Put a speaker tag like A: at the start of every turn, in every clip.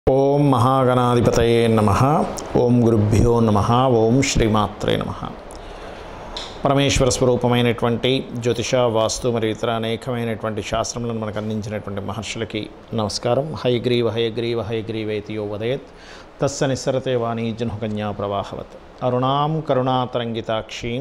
A: ఓం మహాగణాధిపతయే నమ ఓం గురుభ్యో నమ ఓం శ్రీమాత్రే నమ పరమేశ్వర స్వరూపమైనటువంటి జ్యోతిష వాస్తు మరియు ఇతర అనేకమైనటువంటి శాస్త్రములను మనకు అందించినటువంటి మహర్షులకి నమస్కారం హయగ్రీవ హయగ్రీవ హయగ్రీవేతియో వదయత్ తస్స నిస్సరతే వాణి జన్హకన్యా ప్రవాహవత్ అరుణాం కరుణాతరంగితాక్షీం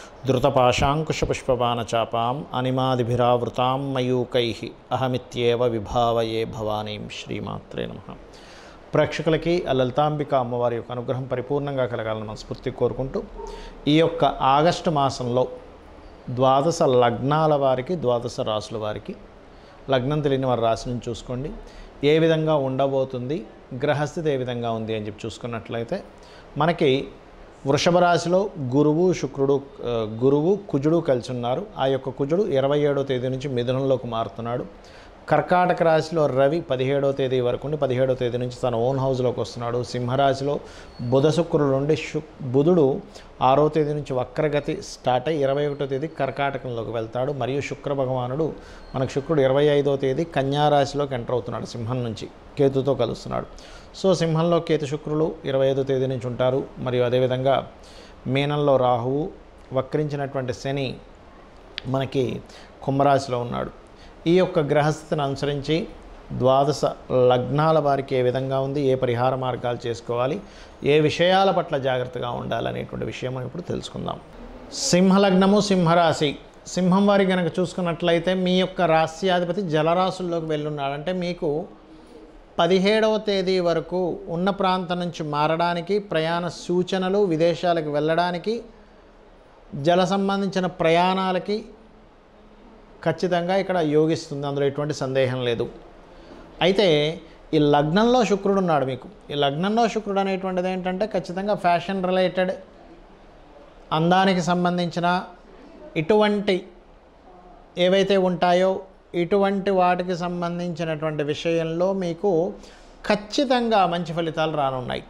A: ధృతపాశాంకుశపుష్పబాణచాపాం అనిమాదిభిరావృతాం మయూకై అహమిత్యేవ విభావయే భవానీం శ్రీమాత్రే నమ ప్రేక్షకులకి ఆ లలితాంబిక అమ్మవారి యొక్క అనుగ్రహం పరిపూర్ణంగా కలగాలని మనస్ఫూర్తి కోరుకుంటూ ఈ యొక్క ఆగస్టు మాసంలో ద్వాదశ లగ్నాల వారికి ద్వాదశ రాసుల వారికి లగ్నం తెలియని వారి రాశి నుంచి చూసుకోండి ఏ విధంగా ఉండబోతుంది గ్రహస్థితి ఏ విధంగా ఉంది అని చెప్పి చూసుకున్నట్లయితే మనకి వృషభ రాశిలో గురువు శుక్రుడు ఆ, గురువు కుజుడు కలిసి ఉన్నారు ఆ యొక్క కుజుడు ఇరవై ఏడో తేదీ నుంచి మిథునంలోకి మారుతున్నాడు కర్కాటక రాశిలో రవి పదిహేడో తేదీ వరకు ఉండి పదిహేడో తేదీ నుంచి తన ఓన్ హౌస్లోకి వస్తున్నాడు సింహరాశిలో బుధ శుక్రుడు నుండి శు బుధుడు ఆరో తేదీ నుంచి వక్రగతి స్టార్ట్ అయ్యి ఇరవై ఒకటో తేదీ కర్కాటకంలోకి వెళ్తాడు మరియు శుక్ర భగవానుడు మనకు శుక్రుడు ఇరవై ఐదో తేదీ కన్యా రాశిలోకి ఎంటర్ అవుతున్నాడు సింహం నుంచి కేతుతో కలుస్తున్నాడు సో సింహంలో కేతు శుక్రులు ఇరవై ఐదో తేదీ నుంచి ఉంటారు మరియు అదేవిధంగా మీనంలో రాహువు వక్రించినటువంటి శని మనకి కుంభరాశిలో ఉన్నాడు ఈ యొక్క గ్రహస్థితిని అనుసరించి ద్వాదశ లగ్నాల వారికి ఏ విధంగా ఉంది ఏ పరిహార మార్గాలు చేసుకోవాలి ఏ విషయాల పట్ల జాగ్రత్తగా ఉండాలనేటువంటి విషయం మనం ఇప్పుడు తెలుసుకుందాం సింహలగ్నము సింహరాశి సింహం వారి కనుక చూసుకున్నట్లయితే మీ యొక్క రాశ్యాధిపతి జలరాశుల్లోకి వెళ్ళున్నాడంటే మీకు పదిహేడవ తేదీ వరకు ఉన్న ప్రాంతం నుంచి మారడానికి ప్రయాణ సూచనలు విదేశాలకు వెళ్ళడానికి జల సంబంధించిన ప్రయాణాలకి ఖచ్చితంగా ఇక్కడ యోగిస్తుంది అందులో ఎటువంటి సందేహం లేదు అయితే ఈ లగ్నంలో శుక్రుడు ఉన్నాడు మీకు ఈ లగ్నంలో శుక్రుడు అనేటువంటిది ఏంటంటే ఖచ్చితంగా ఫ్యాషన్ రిలేటెడ్ అందానికి సంబంధించిన ఇటువంటి ఏవైతే ఉంటాయో ఇటువంటి వాటికి సంబంధించినటువంటి విషయంలో మీకు ఖచ్చితంగా మంచి ఫలితాలు రానున్నాయి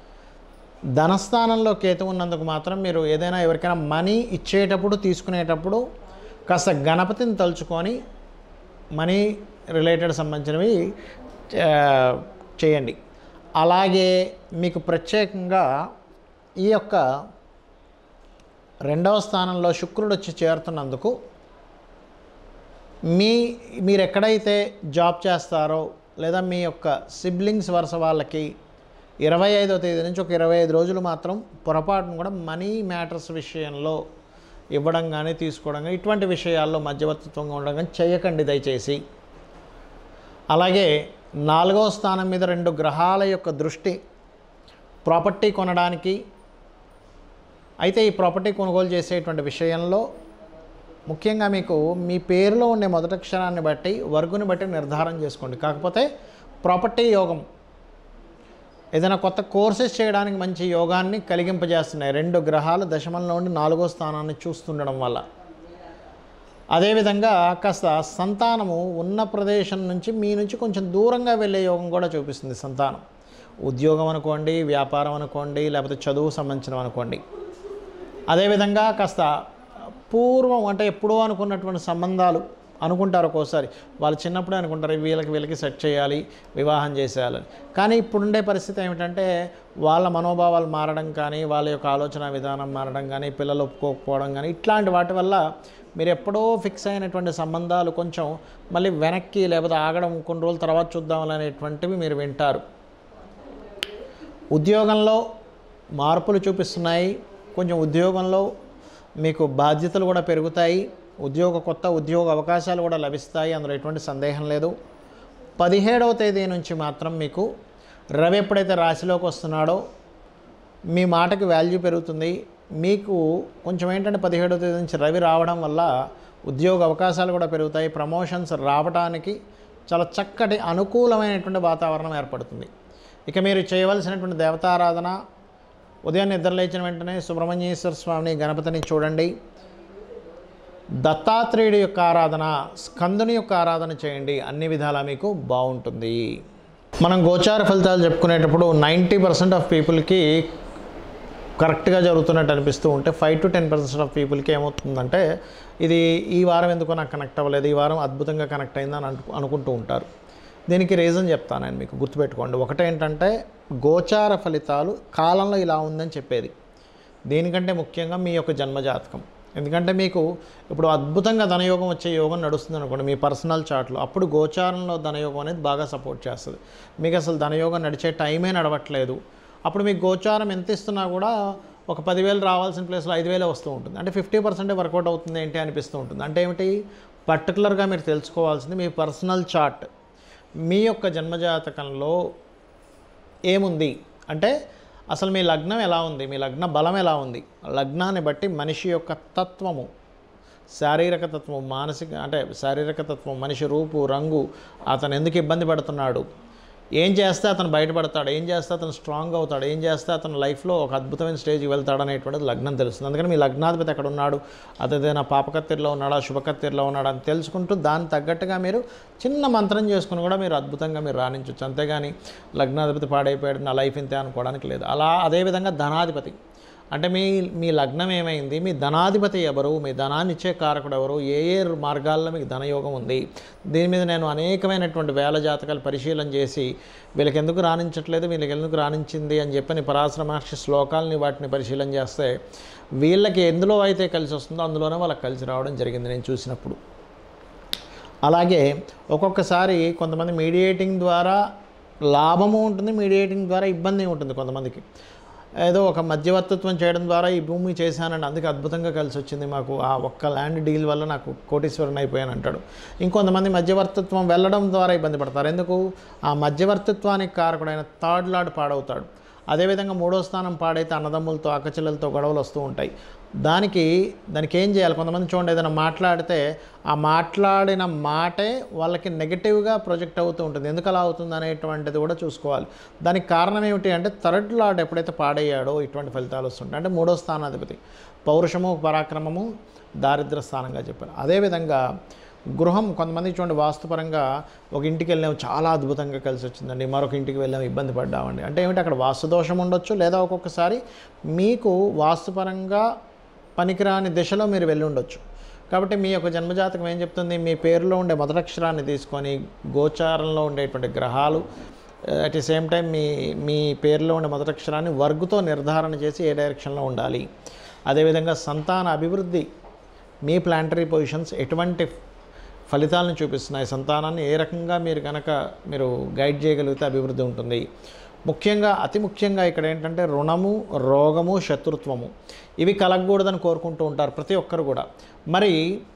A: ధనస్థానంలో కేతు ఉన్నందుకు మాత్రం మీరు ఏదైనా ఎవరికైనా మనీ ఇచ్చేటప్పుడు తీసుకునేటప్పుడు కాస్త గణపతిని తలుచుకొని మనీ రిలేటెడ్ సంబంధించినవి ఆ, చేయండి అలాగే మీకు ప్రత్యేకంగా ఈ యొక్క రెండవ స్థానంలో శుక్రుడు వచ్చి చేరుతున్నందుకు మీ మీరు ఎక్కడైతే జాబ్ చేస్తారో లేదా మీ యొక్క సిబ్లింగ్స్ వరుస వాళ్ళకి ఇరవై ఐదో తేదీ నుంచి ఒక ఇరవై ఐదు రోజులు మాత్రం పొరపాటును కూడా మనీ మ్యాటర్స్ విషయంలో ఇవ్వడం కానీ తీసుకోవడం కానీ ఇటువంటి విషయాల్లో మధ్యవర్తిత్వంగా ఉండడం కానీ చేయకండి దయచేసి అలాగే నాలుగవ స్థానం మీద రెండు గ్రహాల యొక్క దృష్టి ప్రాపర్టీ కొనడానికి అయితే ఈ ప్రాపర్టీ కొనుగోలు చేసేటువంటి విషయంలో ముఖ్యంగా మీకు మీ పేరులో ఉండే మొదటి అక్షరాన్ని బట్టి వర్గుని బట్టి నిర్ధారణ చేసుకోండి కాకపోతే ప్రాపర్టీ యోగం ఏదైనా కొత్త కోర్సెస్ చేయడానికి మంచి యోగాన్ని కలిగింపజేస్తున్నాయి రెండు గ్రహాలు దశమంలో ఉండి నాలుగో స్థానాన్ని చూస్తుండడం వల్ల అదేవిధంగా కాస్త సంతానము ఉన్న ప్రదేశం నుంచి మీ నుంచి కొంచెం దూరంగా వెళ్ళే యోగం కూడా చూపిస్తుంది సంతానం ఉద్యోగం అనుకోండి వ్యాపారం అనుకోండి లేకపోతే చదువు సంబంధించినవి అనుకోండి అదేవిధంగా కాస్త పూర్వం అంటే ఎప్పుడో అనుకున్నటువంటి సంబంధాలు అనుకుంటారు ఒక్కోసారి వాళ్ళు చిన్నప్పుడే అనుకుంటారు వీళ్ళకి వీళ్ళకి సెట్ చేయాలి వివాహం చేసేయాలని కానీ ఇప్పుడుండే పరిస్థితి ఏమిటంటే వాళ్ళ మనోభావాలు మారడం కానీ వాళ్ళ యొక్క ఆలోచన విధానం మారడం కానీ పిల్లలు ఒప్పుకోకపోవడం కానీ ఇట్లాంటి వాటి వల్ల మీరు ఎప్పుడో ఫిక్స్ అయినటువంటి సంబంధాలు కొంచెం మళ్ళీ వెనక్కి లేకపోతే ఆగడం కొన్ని రోజుల తర్వాత చూద్దాం అనేటువంటివి మీరు వింటారు ఉద్యోగంలో మార్పులు చూపిస్తున్నాయి కొంచెం ఉద్యోగంలో మీకు బాధ్యతలు కూడా పెరుగుతాయి ఉద్యోగ కొత్త ఉద్యోగ అవకాశాలు కూడా లభిస్తాయి అందులో ఎటువంటి సందేహం లేదు పదిహేడవ తేదీ నుంచి మాత్రం మీకు రవి ఎప్పుడైతే రాశిలోకి వస్తున్నాడో మీ మాటకి వాల్యూ పెరుగుతుంది మీకు కొంచెం ఏంటంటే పదిహేడవ తేదీ నుంచి రవి రావడం వల్ల ఉద్యోగ అవకాశాలు కూడా పెరుగుతాయి ప్రమోషన్స్ రావడానికి చాలా చక్కటి అనుకూలమైనటువంటి వాతావరణం ఏర్పడుతుంది ఇక మీరు చేయవలసినటువంటి దేవతారాధన ఉదయం నిద్ర లేచిన వెంటనే సుబ్రహ్మణ్యేశ్వర స్వామిని గణపతిని చూడండి దత్తాత్రేయుడి యొక్క ఆరాధన స్కందుని యొక్క ఆరాధన చేయండి అన్ని విధాలా మీకు బాగుంటుంది మనం గోచార ఫలితాలు చెప్పుకునేటప్పుడు నైంటీ పర్సెంట్ ఆఫ్ పీపుల్కి కరెక్ట్గా జరుగుతున్నట్టు అనిపిస్తూ ఉంటే five to ten percent of పీపుల్కి ఏమవుతుందంటే ఇది ఈ వారం ఎందుకో నాకు కనెక్ట్ అవ్వలేదు ఈ వారం అద్భుతంగా కనెక్ట్ అయిందని అను అనుకుంటూ ఉంటారు దీనికి రీజన్ చెప్తాను నేను మీకు గుర్తుపెట్టుకోండి ఒకటేంటంటే గోచార ఫలితాలు కాలంలో ఇలా ఉందని చెప్పేది దీనికంటే ముఖ్యంగా మీ యొక్క జన్మజాతకం ఎందుకంటే మీకు ఇప్పుడు అద్భుతంగా ధనయోగం వచ్చే యోగం నడుస్తుంది అనుకోండి మీ పర్సనల్ చార్ట్లో అప్పుడు గోచారంలో ధనయోగం అనేది బాగా సపోర్ట్ చేస్తుంది మీకు అసలు ధనయోగం నడిచే టైమే నడవట్లేదు అప్పుడు మీకు గోచారం ఎంత ఇస్తున్నా కూడా ఒక పదివేలు రావాల్సిన ప్లేస్లో ఐదు వేలే వస్తూ ఉంటుంది అంటే ఫిఫ్టీ పర్సెంటే వర్కౌట్ అవుతుంది ఏంటి అనిపిస్తూ ఉంటుంది అంటే ఏమిటి పర్టికులర్గా మీరు తెలుసుకోవాల్సింది మీ పర్సనల్ చార్ట్ మీ యొక్క జన్మజాతకంలో ఏముంది అంటే అసలు మీ లగ్నం ఎలా ఉంది మీ లగ్న బలం ఎలా ఉంది లగ్నాన్ని బట్టి మనిషి యొక్క తత్వము శారీరక తత్వం మానసిక అంటే శారీరక తత్వం మనిషి రూపు రంగు అతను ఎందుకు ఇబ్బంది పడుతున్నాడు ఏం చేస్తే అతను బయటపడతాడు ఏం చేస్తే అతను స్ట్రాంగ్ అవుతాడు ఏం చేస్తే అతను లైఫ్లో ఒక అద్భుతమైన స్టేజ్కి వెళ్తాడు అనేటువంటిది లగ్నం తెలుస్తుంది అందుకని మీ లగ్నాధిపతి ఎక్కడ ఉన్నాడు అతదేనా పాపకత్తిరిలో ఉన్నాడా శుభకత్తిరిలో ఉన్నాడా అని తెలుసుకుంటూ దానికి తగ్గట్టుగా మీరు చిన్న మంత్రం చేసుకుని కూడా మీరు అద్భుతంగా మీరు రాణించవచ్చు అంతేగాని లగ్నాధిపతి పాడైపోయాడు నా లైఫ్ ఇంతే అనుకోవడానికి లేదు అలా అదేవిధంగా ధనాధిపతి అంటే మీ మీ లగ్నం ఏమైంది మీ ధనాధిపతి ఎవరు మీ ధనాన్ని ఇచ్చే కారకుడు ఎవరు ఏ ఏ మార్గాల్లో మీకు ధనయోగం ఉంది దీని మీద నేను అనేకమైనటువంటి వేల జాతకాలు పరిశీలన చేసి వీళ్ళకి ఎందుకు రాణించట్లేదు వీళ్ళకి ఎందుకు రాణించింది అని చెప్పని పరాశర మహర్షి శ్లోకాలని వాటిని పరిశీలన చేస్తే వీళ్ళకి ఎందులో అయితే కలిసి వస్తుందో అందులోనే వాళ్ళకి కలిసి రావడం జరిగింది నేను చూసినప్పుడు అలాగే ఒక్కొక్కసారి కొంతమంది మీడియేటింగ్ ద్వారా లాభము ఉంటుంది మీడియేటింగ్ ద్వారా ఇబ్బంది ఉంటుంది కొంతమందికి ఏదో ఒక మధ్యవర్తిత్వం చేయడం ద్వారా ఈ భూమి చేశానండి అందుకే అద్భుతంగా కలిసి వచ్చింది మాకు ఆ ఒక్క ల్యాండ్ డీల్ వల్ల నాకు కోటీశ్వరుని అయిపోయాను అంటాడు ఇంకొంతమంది మధ్యవర్తిత్వం వెళ్ళడం ద్వారా ఇబ్బంది పడతారు ఎందుకు ఆ మధ్యవర్తిత్వానికి కారకుడైన థర్డ్ లార్డ్ పాడవుతాడు అదేవిధంగా మూడో స్థానం పాడైతే అన్నదమ్ములతో అక్కచెల్లెలతో గొడవలు వస్తూ ఉంటాయి దానికి దానికి ఏం చేయాలి కొంతమంది చూడండి ఏదైనా మాట్లాడితే ఆ మాట్లాడిన మాటే వాళ్ళకి నెగిటివ్గా ప్రొజెక్ట్ అవుతూ ఉంటుంది ఎందుకు అలా అవుతుంది అనేటువంటిది కూడా చూసుకోవాలి దానికి కారణం ఏమిటి అంటే థర్డ్ లార్డ్ ఎప్పుడైతే పాడయ్యాడో ఇటువంటి ఫలితాలు వస్తుంటాయి అంటే మూడో స్థానాధిపతి పౌరుషము పరాక్రమము దారిద్ర స్థానంగా చెప్పారు అదేవిధంగా గృహం కొంతమంది చూడండి వాస్తుపరంగా ఒక ఇంటికి వెళ్ళాము చాలా అద్భుతంగా కలిసి వచ్చిందండి మరొక ఇంటికి వెళ్ళాము ఇబ్బంది పడ్డామండి అంటే ఏమిటి అక్కడ వాస్తు దోషం ఉండొచ్చు లేదా ఒక్కొక్కసారి మీకు వాస్తుపరంగా పనికిరాని దిశలో మీరు వెళ్ళి ఉండొచ్చు కాబట్టి మీ యొక్క జన్మజాతకం ఏం చెప్తుంది మీ పేరులో ఉండే మొదటక్షరాన్ని తీసుకొని గోచారంలో ఉండేటువంటి గ్రహాలు అట్ ది సేమ్ టైం మీ మీ పేరులో ఉండే మొదటక్షరాన్ని వర్గుతో నిర్ధారణ చేసి ఏ డైరెక్షన్లో ఉండాలి అదేవిధంగా సంతాన అభివృద్ధి మీ ప్లాంటరీ పొజిషన్స్ ఎటువంటి ఫలితాలను చూపిస్తున్నాయి సంతానాన్ని ఏ రకంగా మీరు కనుక మీరు గైడ్ చేయగలిగితే అభివృద్ధి ఉంటుంది ముఖ్యంగా అతి ముఖ్యంగా ఇక్కడ ఏంటంటే రుణము రోగము శత్రుత్వము ఇవి కలగకూడదని కోరుకుంటూ ఉంటారు ప్రతి ఒక్కరు కూడా మరి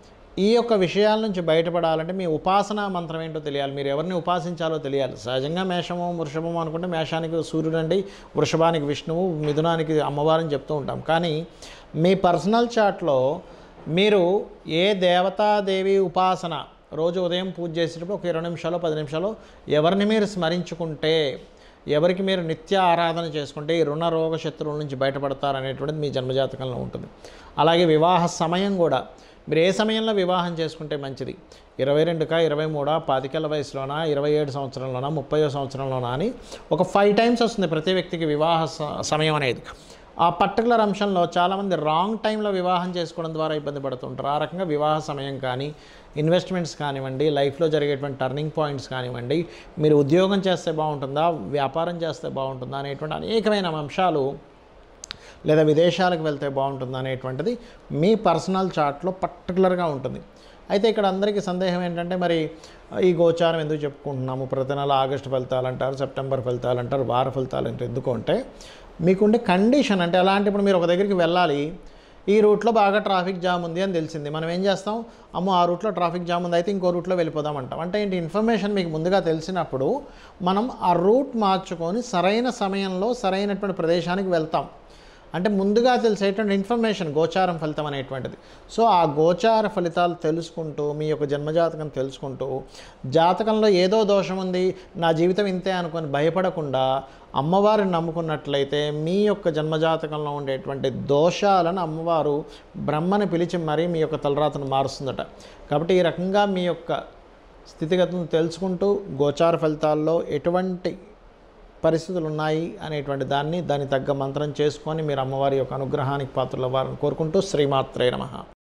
A: ఈ యొక్క విషయాల నుంచి బయటపడాలంటే మీ ఉపాసనా మంత్రం ఏంటో తెలియాలి మీరు ఎవరిని ఉపాసించాలో తెలియాలి సహజంగా మేషము వృషభము అనుకుంటే మేషానికి సూర్యుడు అండి వృషభానికి విష్ణువు మిథునానికి అమ్మవారిని చెప్తూ ఉంటాం కానీ మీ పర్సనల్ చార్ట్లో మీరు ఏ దేవతాదేవి ఉపాసన రోజు ఉదయం పూజ చేసేటప్పుడు ఒక ఇరవై నిమిషాలు పది నిమిషాలు ఎవరిని మీరు స్మరించుకుంటే ఎవరికి మీరు నిత్య ఆరాధన చేసుకుంటే ఈ రుణ రోగ శత్రువుల నుంచి బయటపడతారనేటువంటిది మీ జన్మజాతకంలో ఉంటుంది అలాగే వివాహ సమయం కూడా మీరు ఏ సమయంలో వివాహం చేసుకుంటే మంచిది ఇరవై రెండుకా ఇరవై మూడా పాతికేళ్ల వయసులోనా ఇరవై ఏడు సంవత్సరంలోనా ముప్పయో సంవత్సరంలోనా అని ఒక ఫైవ్ టైమ్స్ వస్తుంది ప్రతి వ్యక్తికి వివాహ స- సమయం అనేది ఆ పర్టికులర్ అంశంలో చాలామంది రాంగ్ టైంలో వివాహం చేసుకోవడం ద్వారా ఇబ్బంది పడుతుంటారు ఆ రకంగా వివాహ సమయం కానీ ఇన్వెస్ట్మెంట్స్ కానివ్వండి లైఫ్లో జరిగేటువంటి టర్నింగ్ పాయింట్స్ కానివ్వండి మీరు ఉద్యోగం చేస్తే బాగుంటుందా వ్యాపారం చేస్తే బాగుంటుందా అనేటువంటి అనేకమైన అంశాలు లేదా విదేశాలకు వెళ్తే బాగుంటుందా అనేటువంటిది మీ పర్సనల్ చార్ట్లో పర్టికులర్గా ఉంటుంది అయితే ఇక్కడ అందరికీ సందేహం ఏంటంటే మరి ఈ గోచారం ఎందుకు చెప్పుకుంటున్నాము ప్రతి నెల ఆగస్టు ఫలితాలు అంటారు సెప్టెంబర్ ఫలితాలు అంటారు వార ఫలితాలు అంటే ఎందుకు అంటే మీకుండే కండిషన్ అంటే ఎలా అంటే ఇప్పుడు మీరు ఒక దగ్గరికి వెళ్ళాలి ఈ రూట్లో బాగా ట్రాఫిక్ జామ్ ఉంది అని తెలిసింది మనం ఏం చేస్తాం అమ్మో ఆ రూట్లో ట్రాఫిక్ జామ్ ఉంది అయితే ఇంకో రూట్లో వెళ్ళిపోదాం అంటాం అంటే ఏంటి ఇన్ఫర్మేషన్ మీకు ముందుగా తెలిసినప్పుడు మనం ఆ రూట్ మార్చుకొని సరైన సమయంలో సరైనటువంటి ప్రదేశానికి వెళ్తాం అంటే ముందుగా తెలిసేటువంటి ఇన్ఫర్మేషన్ గోచారం ఫలితం అనేటువంటిది సో ఆ గోచార ఫలితాలు తెలుసుకుంటూ మీ యొక్క జన్మజాతకం తెలుసుకుంటూ జాతకంలో ఏదో దోషం ఉంది నా జీవితం ఇంతే అనుకొని భయపడకుండా అమ్మవారిని నమ్ముకున్నట్లయితే మీ యొక్క జన్మజాతకంలో ఉండేటువంటి దోషాలను అమ్మవారు బ్రహ్మని పిలిచి మరీ మీ యొక్క తలరాతను మారుస్తుందట కాబట్టి ఈ రకంగా మీ యొక్క స్థితిగతులను తెలుసుకుంటూ గోచార ఫలితాల్లో ఎటువంటి పరిస్థితులు ఉన్నాయి అనేటువంటి దాన్ని దాని తగ్గ మంత్రం చేసుకొని మీరు అమ్మవారి యొక్క అనుగ్రహానికి పాత్రలు అవ్వాలని కోరుకుంటూ శ్రీమాత్రే నమః